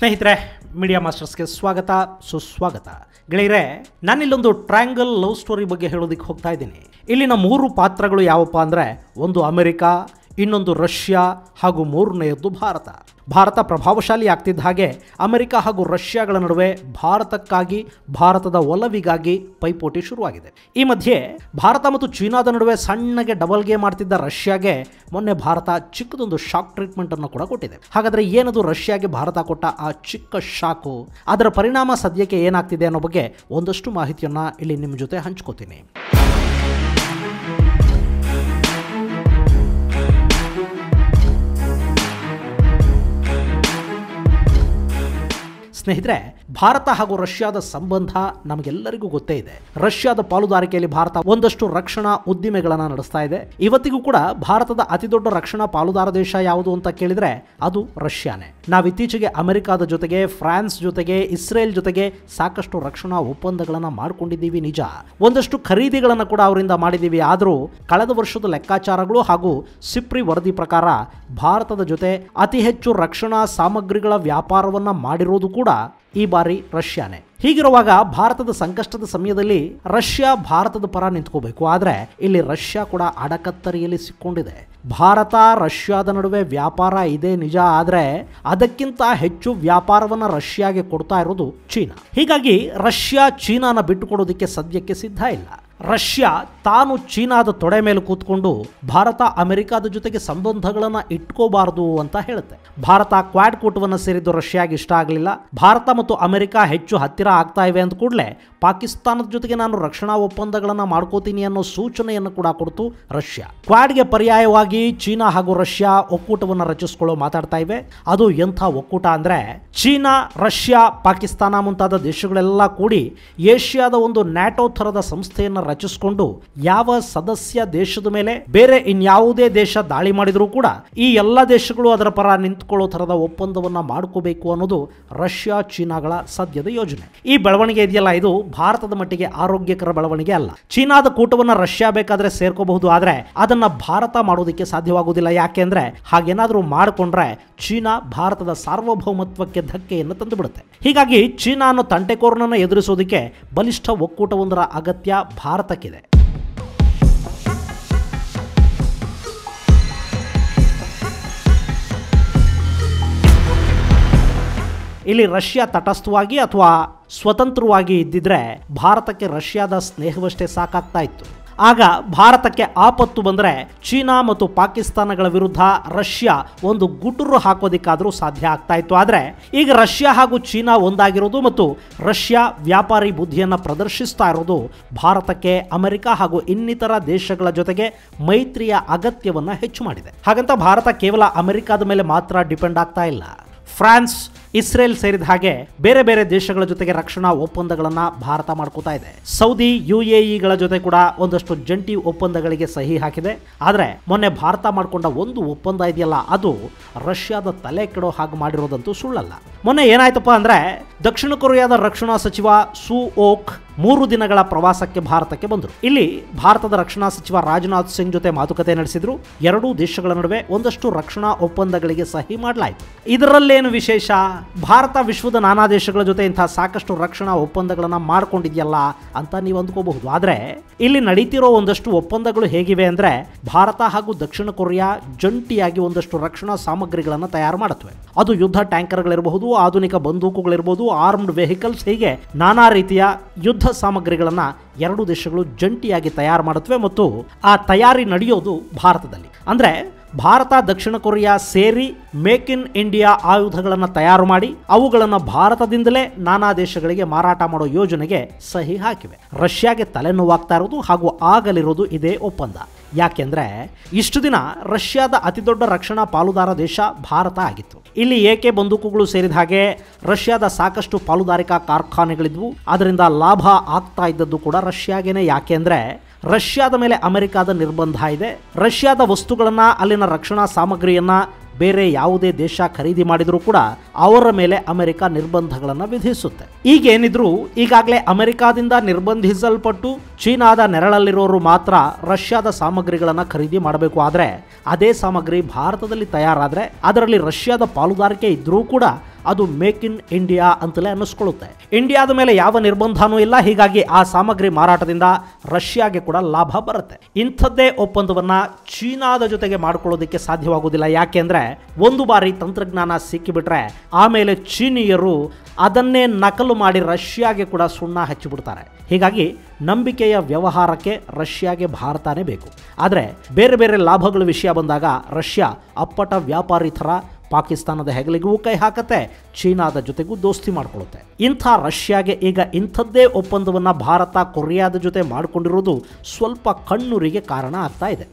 ಸ್ನೇಹಿತರೆ ಮೀಡಿಯಾ ಮಾಸ್ಟರ್ಸ್ಗೆ ಸ್ವಾಗತ ಸುಸ್ವಾಗತ ಗೆಳೆಯರೆ ನಾನಿಲ್ಲೊಂದು ಟ್ರ್ಯಾಂಗಲ್ ಲವ್ ಸ್ಟೋರಿ ಬಗ್ಗೆ ಹೇಳೋದಕ್ಕೆ ಹೋಗ್ತಾ ಇದ್ದೀನಿ ಇಲ್ಲಿನ ಮೂರು ಪಾತ್ರಗಳು ಯಾವಪ್ಪ ಅಂದರೆ ಒಂದು ಅಮೆರಿಕ ಇನ್ನೊಂದು ರಷ್ಯಾ ಹಾಗೂ ಮೂರನೆಯದ್ದು ಭಾರತ ಭಾರತ ಪ್ರಭಾವಶಾಲಿ ಆಗ್ತಿದ್ದ ಹಾಗೆ ಅಮೆರಿಕ ಹಾಗೂ ರಷ್ಯಾಗಳ ನಡುವೆ ಭಾರತಕ್ಕಾಗಿ ಭಾರತದ ಒಲವಿಗಾಗಿ ಪೈಪೋಟಿ ಶುರುವಾಗಿದೆ ಈ ಮಧ್ಯೆ ಭಾರತ ಮತ್ತು ಚೀನಾದ ನಡುವೆ ಸಣ್ಣಗೆ ಡಬಲ್ ಗೇಮ್ ಮಾಡ್ತಿದ್ದ ರಷ್ಯಾಗೆ ಮೊನ್ನೆ ಭಾರತ ಚಿಕ್ಕದೊಂದು ಶಾಕ್ ಟ್ರೀಟ್ಮೆಂಟ್ ಅನ್ನು ಕೂಡ ಕೊಟ್ಟಿದೆ ಹಾಗಾದ್ರೆ ಏನದು ರಷ್ಯಾಗೆ ಭಾರತ ಕೊಟ್ಟ ಆ ಚಿಕ್ಕ ಶಾಕು ಅದರ ಪರಿಣಾಮ ಸದ್ಯಕ್ಕೆ ಏನಾಗ್ತಿದೆ ಅನ್ನೋ ಬಗ್ಗೆ ಒಂದಷ್ಟು ಮಾಹಿತಿಯನ್ನ ಇಲ್ಲಿ ನಿಮ್ಮ ಜೊತೆ ಹಂಚ್ಕೋತೀನಿ ಸ್ನೇಹಿತರೆ ಭಾರತ ಹಾಗೂ ರಷ್ಯಾದ ಸಂಬಂಧ ನಮಗೆಲ್ಲರಿಗೂ ಗೊತ್ತೇ ಇದೆ ರಷ್ಯಾದ ಪಾಲುದಾರಿಕೆಯಲ್ಲಿ ಭಾರತ ಒಂದಷ್ಟು ರಕ್ಷಣಾ ಉದ್ದಿಮೆಗಳನ್ನು ನಡೆಸ್ತಾ ಇದೆ ಇವತ್ತಿಗೂ ಕೂಡ ಭಾರತದ ಅತಿದೊಡ್ಡ ರಕ್ಷಣಾ ಪಾಲುದಾರ ದೇಶ ಯಾವುದು ಅಂತ ಕೇಳಿದ್ರೆ ಅದು ರಷ್ಯಾನೇ ನಾವು ಇತ್ತೀಚೆಗೆ ಅಮೆರಿಕಾದ ಜೊತೆಗೆ ಫ್ರಾನ್ಸ್ ಜೊತೆಗೆ ಇಸ್ರೇಲ್ ಜೊತೆಗೆ ಸಾಕಷ್ಟು ರಕ್ಷಣಾ ಒಪ್ಪಂದಗಳನ್ನು ಮಾಡ್ಕೊಂಡಿದ್ದೀವಿ ನಿಜ ಒಂದಷ್ಟು ಖರೀದಿಗಳನ್ನು ಕೂಡ ಅವರಿಂದ ಮಾಡಿದ್ದೀವಿ ಆದರೂ ಕಳೆದ ವರ್ಷದ ಲೆಕ್ಕಾಚಾರಗಳು ಹಾಗೂ ಸಿಪ್ರಿ ವರದಿ ಪ್ರಕಾರ ಭಾರತದ ಜೊತೆ ಅತಿ ಹೆಚ್ಚು ರಕ್ಷಣಾ ಸಾಮಗ್ರಿಗಳ ವ್ಯಾಪಾರವನ್ನ ಮಾಡಿರೋದು ಕೂಡ ಈ ಬಾರಿ ರಷ್ಯಾನೇ ಹೀಗಿರುವಾಗ ಭಾರತದ ಸಂಕಷ್ಟದ ಸಮಯದಲ್ಲಿ ರಷ್ಯಾ ಭಾರತದ ಪರ ನಿಂತ್ಕೋಬೇಕು ಆದರೆ ಇಲ್ಲಿ ರಷ್ಯಾ ಕೂಡ ಅಡಕತ್ತರಿಯಲ್ಲಿ ಸಿಕ್ಕೊಂಡಿದೆ ಭಾರತ ರಷ್ಯಾದ ನಡುವೆ ವ್ಯಾಪಾರ ಇದೆ ನಿಜ ಆದರೆ ಅದಕ್ಕಿಂತ ಹೆಚ್ಚು ವ್ಯಾಪಾರವನ್ನು ರಷ್ಯಾಗೆ ಕೊಡ್ತಾ ಇರೋದು ಚೀನಾ ಹೀಗಾಗಿ ರಷ್ಯಾ ಚೀನಾನ ಬಿಟ್ಟುಕೊಡೋದಕ್ಕೆ ಸದ್ಯಕ್ಕೆ ಸಿದ್ಧ ಇಲ್ಲ ರಷ್ಯಾ ತಾನು ಚೀನಾದ ತೊಡೆ ಮೇಲೆ ಕೂತ್ಕೊಂಡು ಭಾರತ ಅಮೆರಿಕಾದ ಜೊತೆಗೆ ಸಂಬಂಧಗಳನ್ನು ಇಟ್ಕೋಬಾರದು ಅಂತ ಹೇಳುತ್ತೆ ಭಾರತ ಕ್ವಾಡ್ ಕೂಟವನ್ನು ಸೇರಿದ್ದು ರಷ್ಯಾಗೆ ಇಷ್ಟ ಆಗಲಿಲ್ಲ ಭಾರತ ಮತ್ತು ಅಮೆರಿಕ ಹೆಚ್ಚು ಹತ್ತಿರ ಆಗ್ತಾ ಇವೆ ಅಂದ ಕೂಡಲೇ ಪಾಕಿಸ್ತಾನದ ಜೊತೆಗೆ ನಾನು ರಕ್ಷಣಾ ಒಪ್ಪಂದಗಳನ್ನು ಮಾಡ್ಕೋತೀನಿ ಅನ್ನೋ ಸೂಚನೆಯನ್ನು ಕೂಡ ಕೊಡ್ತು ರಷ್ಯಾ ಕ್ವಾಡ್ಗೆ ಪರ್ಯಾಯವಾಗಿ ಚೀನಾ ಹಾಗೂ ರಷ್ಯಾ ಒಕ್ಕೂಟವನ್ನು ರಚಿಸ್ಕೊಳ್ಳೋ ಮಾತಾಡ್ತಾ ಇವೆ ಅದು ಎಂಥ ಒಕ್ಕೂಟ ಅಂದ್ರೆ ಚೀನಾ ರಷ್ಯಾ ಪಾಕಿಸ್ತಾನ ಮುಂತಾದ ದೇಶಗಳೆಲ್ಲ ಕೂಡಿ ಏಷ್ಯಾದ ಒಂದು ನ್ಯಾಟೋ ಥರದ ಸಂಸ್ಥೆಯನ್ನು ರಚಿಸಿಕೊಂಡು ಯಾವ ಸದಸ್ಯ ದೇಶದ ಮೇಲೆ ಬೇರೆ ಇನ್ಯಾವುದೇ ದೇಶ ದಾಳಿ ಮಾಡಿದರೂ ಕೂಡ ಈ ಎಲ್ಲ ದೇಶಗಳು ಅದರ ಪರ ನಿಂತ್ಕೊಳ್ಳೋ ಥರದ ಒಪ್ಪಂದವನ್ನ ಮಾಡ್ಕೋಬೇಕು ಅನ್ನೋದು ರಷ್ಯಾ ಚೀನಾಗಳ ಸದ್ಯದ ಯೋಜನೆ ಈ ಬೆಳವಣಿಗೆ ಇದೆಯಲ್ಲ ಇದು ಭಾರತದ ಮಟ್ಟಿಗೆ ಆರೋಗ್ಯಕರ ಬೆಳವಣಿಗೆ ಅಲ್ಲ ಚೀನಾದ ಕೂಟವನ್ನ ರಷ್ಯಾ ಬೇಕಾದ್ರೆ ಸೇರ್ಕೋಬಹುದು ಆದ್ರೆ ಅದನ್ನ ಭಾರತ ಮಾಡೋದಕ್ಕೆ ಸಾಧ್ಯವಾಗುವುದಿಲ್ಲ ಯಾಕೆಂದ್ರೆ ಹಾಗೇನಾದ್ರೂ ಮಾಡಿಕೊಂಡ್ರೆ ಚೀನಾ ಭಾರತದ ಸಾರ್ವಭೌಮತ್ವಕ್ಕೆ ಧಕ್ಕೆಯನ್ನು ತಂದುಬಿಡುತ್ತೆ ಹೀಗಾಗಿ ಚೀನಾ ಅನ್ನೋ ತಂಟೆಕೋರನನ್ನು ಎದುರಿಸೋದಕ್ಕೆ ಬಲಿಷ್ಠ ಒಕ್ಕೂಟವೊಂದರ ಅಗತ್ಯ ಭಾರತಕ್ಕಿದೆ ಇಲ್ಲಿ ರಷ್ಯಾ ತಟಸ್ಥವಾಗಿ ಅಥವಾ ಸ್ವತಂತ್ರವಾಗಿ ಇದ್ದಿದ್ರೆ ಭಾರತಕ್ಕೆ ರಷ್ಯಾದ ಸ್ನೇಹವಷ್ಟೇ ಸಾಕಾಗ್ತಾ ಇತ್ತು ಆಗ ಭಾರತಕ್ಕೆ ಆಪತ್ತು ಬಂದರೆ ಚೀನಾ ಮತ್ತು ಪಾಕಿಸ್ತಾನಗಳ ವಿರುದ್ಧ ರಷ್ಯಾ ಒಂದು ಗುಟುರು ಹಾಕೋದಿಕ್ಕಾದರೂ ಸಾಧ್ಯ ಆಗ್ತಾ ಇತ್ತು ಆದರೆ ಈಗ ರಷ್ಯಾ ಹಾಗೂ ಚೀನಾ ಒಂದಾಗಿರೋದು ಮತ್ತು ರಷ್ಯಾ ವ್ಯಾಪಾರಿ ಬುದ್ಧಿಯನ್ನು ಪ್ರದರ್ಶಿಸ್ತಾ ಇರೋದು ಭಾರತಕ್ಕೆ ಅಮೆರಿಕ ಹಾಗೂ ಇನ್ನಿತರ ದೇಶಗಳ ಜೊತೆಗೆ ಮೈತ್ರಿಯ ಅಗತ್ಯವನ್ನು ಹೆಚ್ಚು ಮಾಡಿದೆ ಹಾಗಂತ ಭಾರತ ಕೇವಲ ಅಮೆರಿಕದ ಮೇಲೆ ಮಾತ್ರ ಡಿಪೆಂಡ್ ಆಗ್ತಾ ಇಲ್ಲ ಫ್ರಾನ್ಸ್ ಇಸ್ರೇಲ್ ಸೇರಿದ ಹಾಗೆ ಬೇರೆ ಬೇರೆ ದೇಶಗಳ ಜೊತೆಗೆ ರಕ್ಷಣಾ ಒಪ್ಪಂದಗಳನ್ನು ಭಾರತ ಮಾಡ್ಕೋತಾ ಇದೆ ಸೌದಿ ಯು ಎ ಇಗಳ ಜೊತೆ ಕೂಡ ಒಂದಷ್ಟು ಜಂಟಿ ಒಪ್ಪಂದಗಳಿಗೆ ಸಹಿ ಹಾಕಿದೆ ಆದರೆ ಮೊನ್ನೆ ಭಾರತ ಮಾಡಿಕೊಂಡ ಒಂದು ಒಪ್ಪಂದ ಇದೆಯಲ್ಲ ಅದು ರಷ್ಯಾದ ತಲೆ ಕೆಡೋ ಹಾಗೆ ಮಾಡಿರೋದಂತೂ ಸುಳ್ಳಲ್ಲ ಮೊನ್ನೆ ಏನಾಯ್ತಪ್ಪ ಅಂದ್ರೆ ದಕ್ಷಿಣ ಕೊರಿಯಾದ ರಕ್ಷಣಾ ಸಚಿವ ಸು ಓಕ್ ಮೂರು ದಿನಗಳ ಪ್ರವಾಸಕ್ಕೆ ಭಾರತಕ್ಕೆ ಬಂದರು ಇಲ್ಲಿ ಭಾರತದ ರಕ್ಷಣಾ ಸಚಿವ ರಾಜನಾಥ್ ಸಿಂಗ್ ಜೊತೆ ಮಾತುಕತೆ ನಡೆಸಿದ್ರು ಎರಡೂ ದೇಶಗಳ ನಡುವೆ ಒಂದಷ್ಟು ರಕ್ಷಣಾ ಒಪ್ಪಂದಗಳಿಗೆ ಸಹಿ ಮಾಡಲಾಯಿತು ಇದರಲ್ಲೇನು ವಿಶೇಷ ಭಾರತ ವಿಶ್ವದ ನಾನಾ ದೇಶಗಳ ಜೊತೆ ಇಂತಹ ಸಾಕಷ್ಟು ರಕ್ಷಣಾ ಒಪ್ಪಂದಗಳನ್ನು ಮಾಡ್ಕೊಂಡಿದೆಯಲ್ಲ ಅಂತ ನೀವು ಅಂದ್ಕೋಬಹುದು ಆದರೆ ಇಲ್ಲಿ ನಡೀತಿರೋ ಒಂದಷ್ಟು ಒಪ್ಪಂದಗಳು ಹೇಗಿವೆ ಅಂದ್ರೆ ಭಾರತ ಹಾಗೂ ದಕ್ಷಿಣ ಕೊರಿಯಾ ಜಂಟಿಯಾಗಿ ಒಂದಷ್ಟು ರಕ್ಷಣಾ ಸಾಮಗ್ರಿಗಳನ್ನು ತಯಾರು ಮಾಡುತ್ತವೆ ಅದು ಯುದ್ಧ ಟ್ಯಾಂಕರ್ಗಳಿರಬಹುದು ಆಧುನಿಕ ಬಂದೂಕುಗಳಿರಬಹುದು ಆರ್ಮ್ಡ್ ವೆಹಿಕಲ್ಸ್ ಹೀಗೆ ನಾನಾ ರೀತಿಯ ಯುದ್ಧ ಸಾಮಗ್ರಿಗಳನ್ನು ಎರಡು ದೇಶಗಳು ಜಂಟಿಯಾಗಿ ತಯಾರು ಮಾಡುತ್ತವೆ ಮತ್ತು ಆ ತಯಾರಿ ನಡೆಯೋದು ಭಾರತದಲ್ಲಿ ಅಂದ್ರೆ ಭಾರತ ದಕ್ಷಿಣ ಕೊರಿಯಾ ಸೇರಿ ಮೇಕ್ ಇನ್ ಇಂಡಿಯಾ ಆಯುಧಗಳನ್ನು ತಯಾರು ಮಾಡಿ ಅವುಗಳನ್ನು ಭಾರತದಿಂದಲೇ ನಾನಾ ದೇಶಗಳಿಗೆ ಮಾರಾಟ ಮಾಡೋ ಯೋಜನೆಗೆ ಸಹಿ ಹಾಕಿವೆ ರಷ್ಯಾಗೆ ತಲೆನೋವಾಗ್ತಾ ಇರೋದು ಹಾಗೂ ಆಗಲಿರೋದು ಇದೇ ಒಪ್ಪಂದ ಯಾಕೆಂದ್ರೆ ಇಷ್ಟು ದಿನ ರಷ್ಯಾದ ಅತಿದೊಡ್ಡ ರಕ್ಷಣಾ ಪಾಲುದಾರ ದೇಶ ಭಾರತ ಆಗಿತ್ತು ಇಲ್ಲಿ ಏಕೆ ಬಂದೂಕುಗಳು ಸೇರಿದ ಹಾಗೆ ರಷ್ಯಾದ ಸಾಕಷ್ಟು ಪಾಲುದಾರಿಕಾ ಕಾರ್ಖಾನೆಗಳಿದ್ವು ಅದರಿಂದ ಲಾಭ ಆಗ್ತಾ ಇದ್ದದ್ದು ಕೂಡ ರಷ್ಯಾಗೇನೆ ಯಾಕೆಂದ್ರೆ ರಷ್ಯಾದ ಮೇಲೆ ಅಮೆರಿಕಾದ ನಿರ್ಬಂಧ ಇದೆ ರಷ್ಯಾದ ವಸ್ತುಗಳನ್ನು ಅಲ್ಲಿನ ರಕ್ಷಣಾ ಸಾಮಗ್ರಿಯನ್ನ ಬೇರೆ ಯಾವುದೇ ದೇಶ ಖರೀದಿ ಮಾಡಿದರೂ ಕೂಡ ಅವರ ಮೇಲೆ ಅಮೆರಿಕ ನಿರ್ಬಂಧಗಳನ್ನು ವಿಧಿಸುತ್ತೆ ಈಗೇನಿದ್ರು ಈಗಾಗಲೇ ಅಮೆರಿಕಾದಿಂದ ನಿರ್ಬಂಧಿಸಲ್ಪಟ್ಟು ಚೀನಾದ ನೆರಳಲ್ಲಿರೋರು ಮಾತ್ರ ರಷ್ಯಾದ ಸಾಮಗ್ರಿಗಳನ್ನು ಖರೀದಿ ಮಾಡಬೇಕು ಆದರೆ ಅದೇ ಸಾಮಗ್ರಿ ಭಾರತದಲ್ಲಿ ತಯಾರಾದರೆ ಅದರಲ್ಲಿ ರಷ್ಯಾದ ಪಾಲುದಾರಿಕೆ ಇದ್ದರೂ ಕೂಡ ಅದು ಮೇಕ್ ಇನ್ ಇಂಡಿಯಾ ಅಂತಲೇ ಅನ್ನಿಸ್ಕೊಳ್ಳುತ್ತೆ ಇಂಡಿಯಾದ ಮೇಲೆ ಯಾವ ನಿರ್ಬಂಧನೂ ಇಲ್ಲ ಹೀಗಾಗಿ ಆ ಸಾಮಗ್ರಿ ಮಾರಾಟದಿಂದ ರಷ್ಯಾಗೆ ಕೂಡ ಲಾಭ ಬರುತ್ತೆ ಇಂಥದ್ದೇ ಒಪ್ಪಂದವನ್ನ ಚೀನಾದ ಜೊತೆಗೆ ಮಾಡ್ಕೊಳ್ಳೋದಕ್ಕೆ ಸಾಧ್ಯವಾಗುವುದಿಲ್ಲ ಯಾಕೆಂದ್ರೆ ಒಂದು ಬಾರಿ ತಂತ್ರಜ್ಞಾನ ಸಿಕ್ಕಿಬಿಟ್ರೆ ಆಮೇಲೆ ಚೀನಿಯರು ಅದನ್ನೇ ನಕಲು ಮಾಡಿ ರಷ್ಯಾಗೆ ಕೂಡ ಸುಣ್ಣ ಹಚ್ಚಿಬಿಡ್ತಾರೆ ಹೀಗಾಗಿ ನಂಬಿಕೆಯ ವ್ಯವಹಾರಕ್ಕೆ ರಷ್ಯಾಗೆ ಭಾರತನೇ ಬೇಕು ಆದರೆ ಬೇರೆ ಬೇರೆ ಲಾಭಗಳ ವಿಷಯ ಬಂದಾಗ ರಷ್ಯಾ ಅಪ್ಪಟ ವ್ಯಾಪಾರಿ ಥರ ಪಾಕಿಸ್ತಾನದ ಹೆಗಲಿಗೂ ಕೈ ಹಾಕತ್ತೆ ಚೀನಾದ ಜೊತೆಗೂ ದೋಸ್ತಿ ಮಾಡ್ಕೊಳ್ಳುತ್ತೆ ಇಂಥ ರಷ್ಯಾಗೆ ಈಗ ಇಂಥದ್ದೇ ಒಪ್ಪಂದವನ್ನು ಭಾರತ ಕೊರಿಯಾದ ಜೊತೆ ಮಾಡಿಕೊಂಡಿರೋದು ಸ್ವಲ್ಪ ಕಣ್ಣುರಿಗೆ ಕಾರಣ ಆಗ್ತಾ ಇದೆ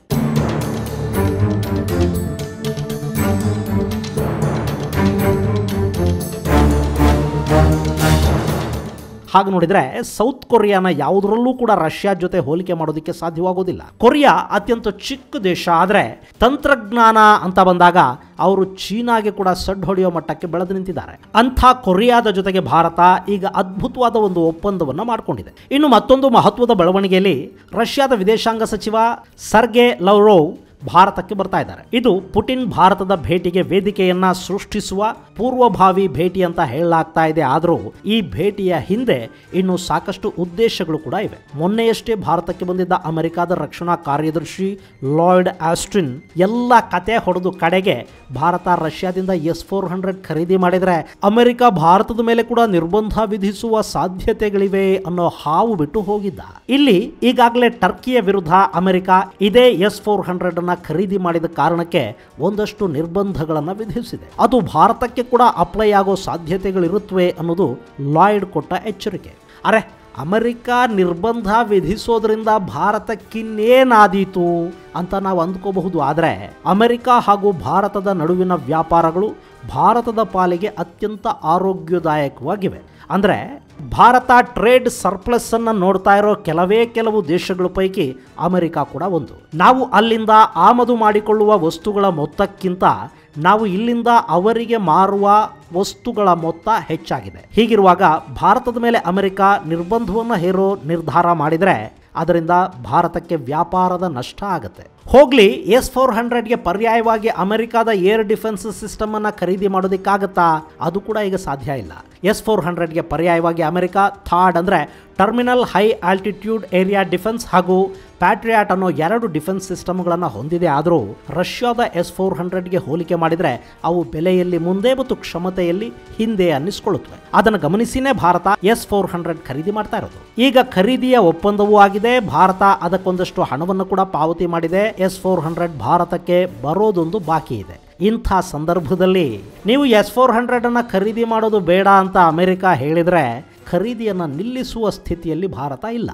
ಹಾಗೆ ನೋಡಿದ್ರೆ ಸೌತ್ ಕೊರಿಯಾನ ಯಾವುದರಲ್ಲೂ ಕೂಡ ರಷ್ಯಾ ಜೊತೆ ಹೋಲಿಕೆ ಮಾಡೋದಕ್ಕೆ ಸಾಧ್ಯವಾಗೋದಿಲ್ಲ ಕೊರಿಯಾ ಅತ್ಯಂತ ಚಿಕ್ಕ ದೇಶ ಆದರೆ ತಂತ್ರಜ್ಞಾನ ಅಂತ ಬಂದಾಗ ಅವರು ಚೀನಾಗೆ ಕೂಡ ಸಡ್ ಹೊಡೆಯೋ ಮಟ್ಟಕ್ಕೆ ಬೆಳೆದು ನಿಂತಿದ್ದಾರೆ ಅಂಥ ಕೊರಿಯಾದ ಜೊತೆಗೆ ಭಾರತ ಈಗ ಅದ್ಭುತವಾದ ಒಂದು ಒಪ್ಪಂದವನ್ನು ಮಾಡಿಕೊಂಡಿದೆ ಇನ್ನು ಮತ್ತೊಂದು ಮಹತ್ವದ ಬೆಳವಣಿಗೆಯಲ್ಲಿ ರಷ್ಯಾದ ವಿದೇಶಾಂಗ ಸಚಿವ ಸರ್ಗೆ ಲವ್ರೋವ್ ಭಾರತಕ್ಕೆ ಬರ್ತಾ ಇದ್ದಾರೆ ಇದು ಪುಟಿನ್ ಭಾರತದ ಭೇಟಿಗೆ ವೇದಿಕೆಯನ್ನ ಸೃಷ್ಟಿಸುವ ಪೂರ್ವಭಾವಿ ಭೇಟಿ ಅಂತ ಹೇಳಲಾಗ್ತಾ ಇದೆ ಆದರೂ ಈ ಭೇಟಿಯ ಹಿಂದೆ ಇನ್ನು ಸಾಕಷ್ಟು ಉದ್ದೇಶಗಳು ಕೂಡ ಇವೆ ಮೊನ್ನೆಯಷ್ಟೇ ಭಾರತಕ್ಕೆ ಬಂದಿದ್ದ ಅಮೆರಿಕದ ರಕ್ಷಣಾ ಕಾರ್ಯದರ್ಶಿ ಲಾಯ್ಡ್ ಆಸ್ಟಿನ್ ಎಲ್ಲ ಕತೆ ಹೊಡೆದು ಕಡೆಗೆ ಭಾರತ ರಷ್ಯಾದಿಂದ ಎಸ್ ಫೋರ್ ಹಂಡ್ರೆಡ್ ಖರೀದಿ ಮಾಡಿದ್ರೆ ಅಮೆರಿಕ ಭಾರತದ ಮೇಲೆ ಕೂಡ ನಿರ್ಬಂಧ ವಿಧಿಸುವ ಸಾಧ್ಯತೆಗಳಿವೆ ಅನ್ನೋ ಹಾವು ಬಿಟ್ಟು ಹೋಗಿದ್ದ ಇಲ್ಲಿ ಈಗಾಗಲೇ ಟರ್ಕಿಯ ವಿರುದ್ಧ ಅಮೆರಿಕ ಇದೇ ಎಸ್ ಫೋರ್ ಹಂಡ್ರೆಡ್ ಅನ್ನ ಖರೀದಿ ಮಾಡಿದ ಕಾರಣಕ್ಕೆ ಒಂದಷ್ಟು ನಿರ್ಬಂಧಗಳನ್ನು ವಿಧಿಸಿದೆ ಅದು ಭಾರತಕ್ಕೆ ಕೂಡ ಅಪ್ಲೈ ಆಗೋ ಸಾಧ್ಯತೆಗಳಿರುತ್ತವೆ ಅನ್ನೋದು ಲಾಯ್ಡ್ ಕೊಟ್ಟ ಎಚ್ಚರಿಕೆ ಅರೆ ಅಮೆರಿಕ ನಿರ್ಬಂಧ ವಿಧಿಸೋದ್ರಿಂದ ಭಾರತಕ್ಕಿನ್ನೇನಾದೀತು ಅಂತ ನಾವು ಅಂದ್ಕೋಬಹುದು ಆದರೆ ಅಮೆರಿಕ ಹಾಗೂ ಭಾರತದ ನಡುವಿನ ವ್ಯಾಪಾರಗಳು ಭಾರತದ ಪಾಲಿಗೆ ಅತ್ಯಂತ ಆರೋಗ್ಯದಾಯಕವಾಗಿವೆ ಅಂದರೆ ಭಾರತ ಟ್ರೇಡ್ ಸರ್ಪ್ಲಸ್ ಅನ್ನು ನೋಡ್ತಾ ಇರೋ ಕೆಲವೇ ಕೆಲವು ದೇಶಗಳ ಪೈಕಿ ಅಮೆರಿಕ ಕೂಡ ಒಂದು ನಾವು ಅಲ್ಲಿಂದ ಆಮದು ಮಾಡಿಕೊಳ್ಳುವ ವಸ್ತುಗಳ ಮೊತ್ತಕ್ಕಿಂತ ನಾವು ಇಲ್ಲಿಂದ ಅವರಿಗೆ ಮಾರುವ ವಸ್ತುಗಳ ಮೊತ್ತ ಹೆಚ್ಚಾಗಿದೆ ಹೀಗಿರುವಾಗ ಭಾರತದ ಮೇಲೆ ಅಮೆರಿಕ ನಿರ್ಬಂಧವನ್ನು ಹೇರೋ ನಿರ್ಧಾರ ಮಾಡಿದರೆ ಅದರಿಂದ ಭಾರತಕ್ಕೆ ವ್ಯಾಪಾರದ ನಷ್ಟ ಆಗುತ್ತೆ ಹೋಗ್ಲಿ ಎಸ್ ಫೋರ್ ಹಂಡ್ರೆಡ್ಗೆ ಪರ್ಯಾಯವಾಗಿ ಅಮೆರಿಕದ ಏರ್ ಡಿಫೆನ್ಸ್ ಸಿಸ್ಟಮ್ ಅನ್ನ ಖರೀದಿ ಮಾಡೋದಕ್ಕಾಗತ್ತಾ ಅದು ಕೂಡ ಈಗ ಸಾಧ್ಯ ಇಲ್ಲ ಎಸ್ ಫೋರ್ ಹಂಡ್ರೆಡ್ಗೆ ಪರ್ಯಾಯವಾಗಿ ಅಮೆರಿಕ ಥಾರ್ಡ್ ಅಂದರೆ terminal high altitude area defence ಹಾಗೂ ಪ್ಯಾಟ್ರಿಯಾಟ್ ಅನ್ನೋ ಎರಡು ಡಿಫೆನ್ಸ್ ಸಿಸ್ಟಮ್ಗಳನ್ನು ಹೊಂದಿದೆ ಆದರೂ ರಷ್ಯಾದ ಎಸ್ ಫೋರ್ ಹಂಡ್ರೆಡ್ಗೆ ಹೋಲಿಕೆ ಮಾಡಿದರೆ ಅವು ಬೆಲೆಯಲ್ಲಿ ಮುಂದೆ ಮತ್ತು ಕ್ಷಮತೆಯಲ್ಲಿ ಹಿಂದೆ ಅನ್ನಿಸ್ಕೊಳ್ಳುತ್ತವೆ ಅದನ್ನು ಗಮನಿಸಿನೇ ಭಾರತ ಎಸ್ ಫೋರ್ ಹಂಡ್ರೆಡ್ ಖರೀದಿ ಮಾಡ್ತಾ ಇರೋದು ಈಗ ಖರೀದಿಯ ಒಪ್ಪಂದವೂ ಆಗಿದೆ ಭಾರತ ಅದಕ್ಕೊಂದಷ್ಟು ಹಣವನ್ನು ಕೂಡ ಪಾವತಿ ಮಾಡಿದೆ ಎಸ್ ಫೋರ್ ಹಂಡ್ರೆಡ್ ಭಾರತಕ್ಕೆ ಬರೋದೊಂದು ಬಾಕಿ ಇದೆ ಇಂಥ ಸಂದರ್ಭದಲ್ಲಿ ನೀವು ಎಸ್ ಫೋರ್ ಹಂಡ್ರೆಡ್ ಅನ್ನ ಖರೀದಿ ಮಾಡೋದು ಬೇಡ ಅಂತ ಅಮೆರಿಕ ಹೇಳಿದರೆ ಖರೀದಿಯನ್ನು ನಿಲ್ಲಿಸುವ ಸ್ಥಿತಿಯಲ್ಲಿ ಭಾರತ ಇಲ್ಲ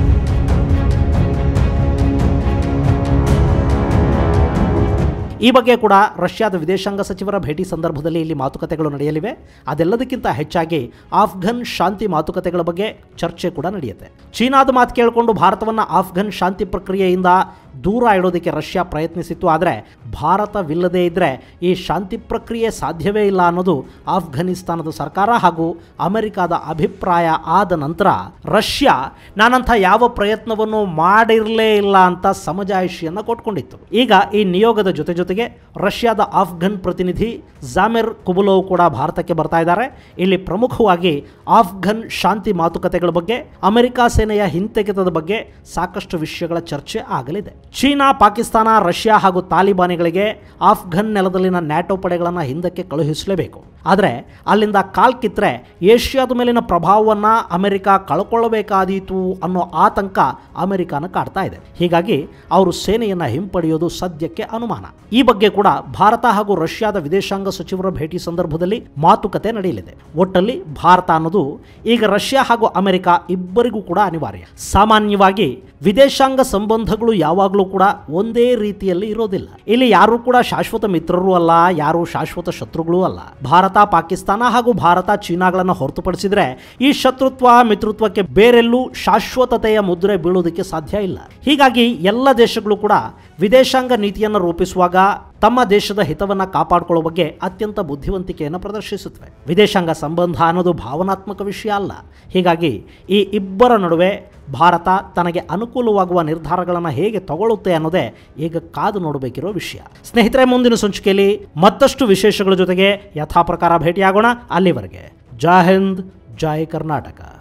ಈ ಬಗ್ಗೆ ಕೂಡ ರಷ್ಯಾದ ವಿದೇಶಾಂಗ ಸಚಿವರ ಭೇಟಿ ಸಂದರ್ಭದಲ್ಲಿ ಇಲ್ಲಿ ಮಾತುಕತೆಗಳು ನಡೆಯಲಿವೆ ಅದೆಲ್ಲದಕ್ಕಿಂತ ಹೆಚ್ಚಾಗಿ ಆಫ್ಘನ್ ಶಾಂತಿ ಮಾತುಕತೆಗಳ ಬಗ್ಗೆ ಚರ್ಚೆ ಕೂಡ ನಡೆಯುತ್ತೆ ಚೀನಾದ ಮಾತು ಕೇಳಿಕೊಂಡು ಭಾರತವನ್ನು ಆಫ್ಘನ್ ಶಾಂತಿ ಪ್ರಕ್ರಿಯೆಯಿಂದ ದೂರ ಇಡೋದಕ್ಕೆ ರಷ್ಯಾ ಪ್ರಯತ್ನಿಸಿತ್ತು ಆದರೆ ಭಾರತವಿಲ್ಲದೇ ಇದ್ದರೆ ಈ ಶಾಂತಿ ಪ್ರಕ್ರಿಯೆ ಸಾಧ್ಯವೇ ಇಲ್ಲ ಅನ್ನೋದು ಆಫ್ಘನಿಸ್ತಾನದ ಸರ್ಕಾರ ಹಾಗೂ ಅಮೆರಿಕದ ಅಭಿಪ್ರಾಯ ಆದ ನಂತರ ರಷ್ಯಾ ನಾನಂಥ ಯಾವ ಪ್ರಯತ್ನವನ್ನು ಮಾಡಿರಲೇ ಇಲ್ಲ ಅಂತ ಸಮಜಾಯಿಷಿಯನ್ನು ಕೊಟ್ಕೊಂಡಿತ್ತು ಈಗ ಈ ನಿಯೋಗದ ಜೊತೆ ಜೊತೆಗೆ ರಷ್ಯಾದ ಆಫ್ಘನ್ ಪ್ರತಿನಿಧಿ ಜಾಮಿರ್ ಕುಬುಲೋವ್ ಕೂಡ ಭಾರತಕ್ಕೆ ಬರ್ತಾ ಇದ್ದಾರೆ ಇಲ್ಲಿ ಪ್ರಮುಖವಾಗಿ ಆಫ್ಘನ್ ಶಾಂತಿ ಮಾತುಕತೆಗಳ ಬಗ್ಗೆ ಅಮೆರಿಕ ಸೇನೆಯ ಹಿಂತೆಗೆತದ ಬಗ್ಗೆ ಸಾಕಷ್ಟು ವಿಷಯಗಳ ಚರ್ಚೆ ಆಗಲಿದೆ ಚೀನಾ ಪಾಕಿಸ್ತಾನ ರಷ್ಯಾ ಹಾಗೂ ತಾಲಿಬಾನಿಗಳಿಗೆ ಆಫ್ಘನ್ ನೆಲದಲ್ಲಿನ ನ್ಯಾಟೋ ಪಡೆಗಳನ್ನು ಹಿಂದಕ್ಕೆ ಕಳುಹಿಸಲೇಬೇಕು ಆದರೆ ಅಲ್ಲಿಂದ ಕಾಲ್ ಕಿತ್ತರೆ ಏಷ್ಯಾದ ಮೇಲಿನ ಪ್ರಭಾವವನ್ನು ಅಮೆರಿಕ ಕಳ್ಕೊಳ್ಳಬೇಕಾದೀತು ಅನ್ನೋ ಆತಂಕ ಅಮೆರಿಕನ ಕಾಡ್ತಾ ಇದೆ ಹೀಗಾಗಿ ಅವರು ಸೇನೆಯನ್ನು ಹಿಂಪಡೆಯೋದು ಸದ್ಯಕ್ಕೆ ಅನುಮಾನ ಈ ಬಗ್ಗೆ ಕೂಡ ಭಾರತ ಹಾಗೂ ರಷ್ಯಾದ ವಿದೇಶಾಂಗ ಸಚಿವರ ಭೇಟಿ ಸಂದರ್ಭದಲ್ಲಿ ಮಾತುಕತೆ ನಡೆಯಲಿದೆ ಒಟ್ಟಲ್ಲಿ ಭಾರತ ಅನ್ನೋದು ಈಗ ರಷ್ಯಾ ಹಾಗೂ ಅಮೆರಿಕ ಇಬ್ಬರಿಗೂ ಕೂಡ ಅನಿವಾರ್ಯ ಸಾಮಾನ್ಯವಾಗಿ ವಿದೇಶಾಂಗ ಸಂಬಂಧಗಳು ಯಾವಾಗಲೂ ಕೂಡ ಒಂದೇ ರೀತಿಯಲ್ಲಿ ಇರೋದಿಲ್ಲ ಇಲ್ಲಿ ಯಾರು ಕೂಡ ಶಾಶ್ವತ ಮಿತ್ರರು ಅಲ್ಲ ಯಾರು ಶಾಶ್ವತ ಶತ್ರುಗಳೂ ಅಲ್ಲ ಭಾರತ ಪಾಕಿಸ್ತಾನ ಹಾಗೂ ಭಾರತ ಚೀನಾಗಳನ್ನು ಹೊರತುಪಡಿಸಿದ್ರೆ ಈ ಶತ್ರುತ್ವ ಮಿತ್ರತ್ವಕ್ಕೆ ಬೇರೆಲ್ಲೂ ಶಾಶ್ವತತೆಯ ಮುದ್ರೆ ಬೀಳೋದಕ್ಕೆ ಸಾಧ್ಯ ಇಲ್ಲ ಹೀಗಾಗಿ ಎಲ್ಲ ದೇಶಗಳು ಕೂಡ ವಿದೇಶಾಂಗ ನೀತಿಯನ್ನು ರೂಪಿಸುವಾಗ ತಮ್ಮ ದೇಶದ ಹಿತವನ್ನು ಕಾಪಾಡಿಕೊಳ್ಳೋ ಬಗ್ಗೆ ಅತ್ಯಂತ ಬುದ್ಧಿವಂತಿಕೆಯನ್ನು ಪ್ರದರ್ಶಿಸುತ್ತವೆ ವಿದೇಶಾಂಗ ಸಂಬಂಧ ಅನ್ನೋದು ಭಾವನಾತ್ಮಕ ವಿಷಯ ಅಲ್ಲ ಹೀಗಾಗಿ ಈ ಇಬ್ಬರ ನಡುವೆ ಭಾರತ ತನಗೆ ಅನುಕೂಲವಾಗುವ ನಿರ್ಧಾರಗಳನ್ನು ಹೇಗೆ ತಗೊಳ್ಳುತ್ತೆ ಅನ್ನೋದೇ ಈಗ ಕಾದು ನೋಡಬೇಕಿರೋ ವಿಷಯ ಸ್ನೇಹಿತರೆ ಮುಂದಿನ ಸಂಚಿಕೆಯಲ್ಲಿ ಮತ್ತಷ್ಟು ವಿಶೇಷಗಳ ಜೊತೆಗೆ ಯಥಾ ಪ್ರಕಾರ ಭೇಟಿಯಾಗೋಣ ಅಲ್ಲಿವರೆಗೆ ಜೈ ಹಿಂದ್ ಜೈ ಕರ್ನಾಟಕ